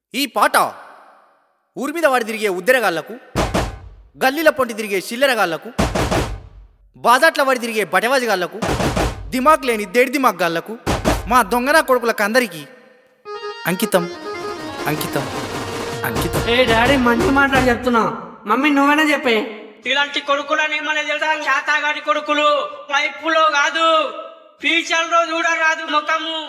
ఈ పాట ఊరి మీద వాడి తిరిగే ఉద్దెరగాళ్లకు గల్లీల పొంటి తిరిగే చిల్లరగాళ్లకు బాజాట్ల వాడి తిరిగే బటవాజిగాళ్లకు దిమాగ్ లేని దేడి దిమాగ్ గాళ్లకు మా దొంగన కొడుకులకు అందరికీ అంకితం అంకితం అంకితం ఏ డాడీ మంచి మాటలు చెప్తున్నా మమ్మీ నువ్వైనా చెప్పే ఇలాంటి కొడుకులని మన తెలుసా శాతాగాడి కొడుకులు లైఫ్లో కాదు ఫ్యూచర్ లో చూడరాదు ముఖము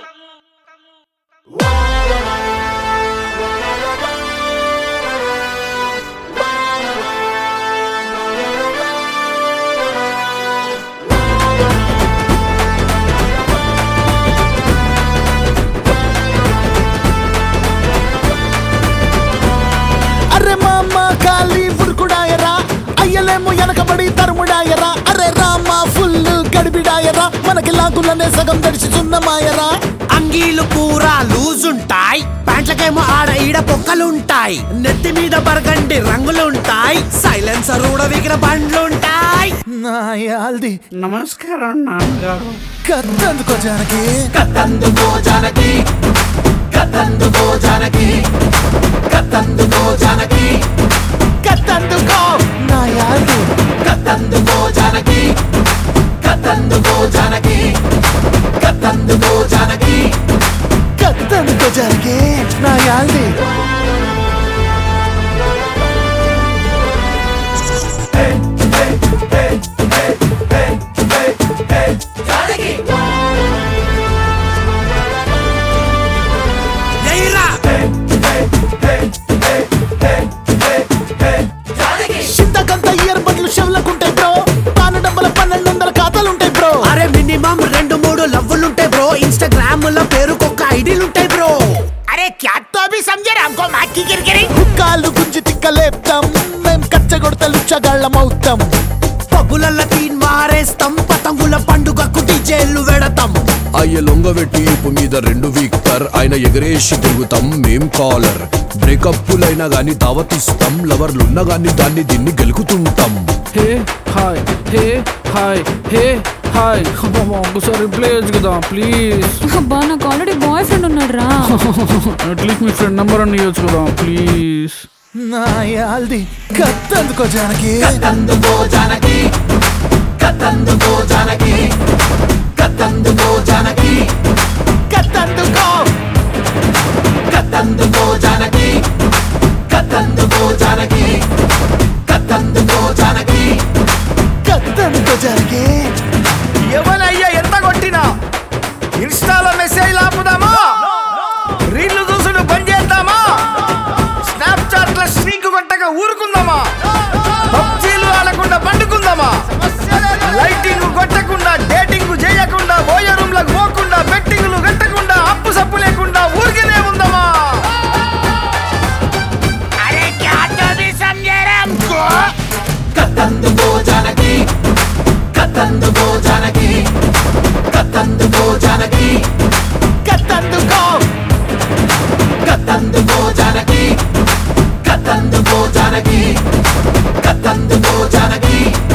అరే మామ కాలి ఉరుకుడాయరా అయ్యలేమో వెనకబడి తరుముడాయరా అరే రామ ఫుల్ గడిబిడాయరా మనకి లాగులనే సగం దడిచిచున్నమాయరా అంగీలు పూరా లూజ్ ఉంటాయి ప్యాంట్లకేమో ఆడ ఈడ పొక్కలుంటాయి నెత్తి మీద బరగండి రంగులుంటాయి సైలెన్సర్ ఊడవిగిన బండ్లుంటాయి నాయాల్ది నమస్కారం నాన్నగారు కత్తందుకో జానకి కత్తందుకో జానకి కత్తందుకో జానకి కత్తందుకో జానకి కత్తందుకో నాయాల్ది కత్తందుకో జానకి కత్తందుకో జానకి కత్తందుకో జానకి కత్తందుకో జానకి నాయాల్ది ఎయిరా చింతకంత ఇయర్ బట్లు చెవులకుంటాయి బ్రో తాను డబ్బల పన్నెండు వందల ఖాతాలుంటాయి బ్రో అరే మినిమం రెండు మూడు లవ్వులుంటాయి బ్రో ఇన్స్టాగ్రామ్ లో పేరుకొక ఐడీలుంటాయి బ్రో అరే క్యా తో అభి సమझे हमको మాకి గిరిగిరి కాళ్ళు గుంజి తిక్కలేపుతాం మేం కచ్చగొడత లుచ్చగాళ్ళమవుతాం పబ్బులల్ల తీన్ మారేస్తాం పతంగుల పండుగకు డీజేలు వెడతాం అయ్య లొంగబెట్టి ఇప్పు మీద రెండు వీక్టర్ ఆయన ఎగరేసి తిరుగుతాం మేం కాలర్ బ్రేకప్పులైనా గాని దావతిస్తాం లవర్లున్నా గాని దాన్ని దీన్ని గెలుకుతుంటాం hey hi hey hi hey hi అబ్బా ఒకసారి రిప్లై చేయొచ్చు కదా ప్లీజ్ అబ్బా నాకు ఆల్రెడీ బాయ్ ఫ్రెండ్ ఉన్నాడు రా అట్లీస్ట్ మీ ఫ్రెండ్ నెంబర్ అని ఇవ్వచ్చు కదా ప్లీజ్ నాయాల్ది కత్తందుకో జానకి కత్తందుకో జానకి కత్తందుకో జానకి కత్తందుకో జానకి కత్తందుకో కత్తందుకో జానకి కత్తందుకో జానకి కత్తందుకో జానకి కత్తందుకో జానకి ఎవనయ్యా ఎంత కొట్టినా ఇన్స్టాలో మెసేజ్ ఆపుదామా రీళ్లు చూసుడు బంద్ చేద్దామా స్నాప్చాట్ లో స్ట్రీక్ కొట్టక ఊరుకుందామా పబ్జీలు ఆడకుండా పండుకుందామా లైటింగ్ కొట్టకుండా డేటింగ్ చేయకుండా బోయ రూమ్ లకు పోకుండా బెట్టింగ్లు కట్టకుండా అప్పు సప్పు లేకుండా ఊరికేనే ఉందామా అరే క్యా తో అభి సమझे हमको కత్తందుకో జానకి కత్తందుకో జానకి కత్తందుకో జానకి కత్తందుకో కత్తందుకో జానకి కత్తందుకో జానకి కత్తందుకో జానకి